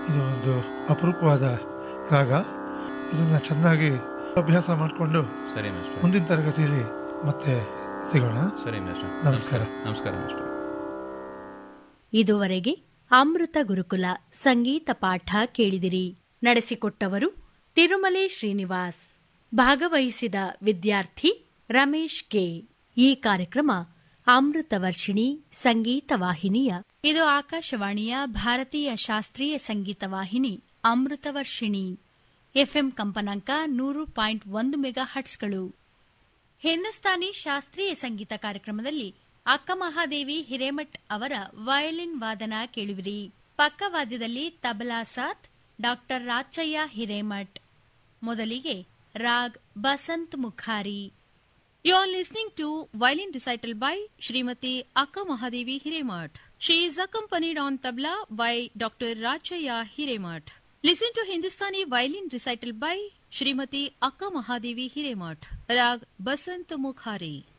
ಇದು ಒಂದು ಅಪರೂಪವಾದ ರಾಗ ಇದನ್ನು ಚೆನ್ನಾಗಿ ಅಭ್ಯಾಸ ಮಾಡಿಕೊಂಡು ಸರಿ ಮೇಷ್ಟ್ರೆ ಮುಂದಿನ ತರಗತಿಯಲ್ಲಿ ಮತ್ತೆ ಸಿಗೋಣ ಸರಿ ಮೇಷ್ಟ್ರೆ ನಮಸ್ಕಾರ. ನಮಸ್ಕಾರ ಮೇಷ್ಟ್ರೆ ಇದುವರೆಗೆ ಅಮೃತ ಗುರುಕುಲ ಸಂಗೀತ ಪಾಠ ಕೇಳಿದಿರಿ ನಡೆಸಿಕೊಟ್ಟವರು ತಿರುಮಲೆ ಶ್ರೀನಿವಾಸ್ ಭಾಗವಹಿಸಿದ ವಿದ್ಯಾರ್ಥಿ ರಮೇಶ್ ಕೆ ಈ ಕಾರ್ಯಕ್ರಮ ಅಮೃತ ವರ್ಷಿಣಿ ಸಂಗೀತ ವಾಹಿನಿಯ ಇದು ಆಕಾಶವಾಣಿಯ ಭಾರತೀಯ ಶಾಸ್ತ್ರೀಯ ಸಂಗೀತ ವಾಹಿನಿ ಅಮೃತ ವರ್ಷಿಣಿ ಎಫ್ಎಂ ಕಂಪನಾಂಕ ನೂರು ಪಾಯಿಂಟ್ ಒಂದು ಮೆಗಾ ಹಟ್ಸ್ಗಳು ಹಿಂದೂಸ್ತಾನಿ ಶಾಸ್ತ್ರೀಯ ಸಂಗೀತ ಕಾರ್ಯಕ್ರಮದಲ್ಲಿ ಅಕ್ಕ ಮಹಾದೇವಿ ಹಿರೇಮಠ್ ಅವರ ವಯಲಿನ್ ವಾದನ ಕೇಳುವಿರಿ ಪಕ್ಕವಾದ್ಯದಲ್ಲಿ ತಬಲಾ ಸಾತ್ ಡಾಕ್ಟರ್ ರಾಚಯ್ಯ ಹಿರೇಮಠ್ ಮೊದಲಿಗೆ raag Basant ಮುಖಾರಿ You are listening to violin recital by Srimati Akka Mahadevi Hiremath. She is accompanied on tabla by Dr. Rachaya Hiremath. Listen to Hindustani violin recital by Srimati Akka Mahadevi Hiremath. Rag Basant Mukhari.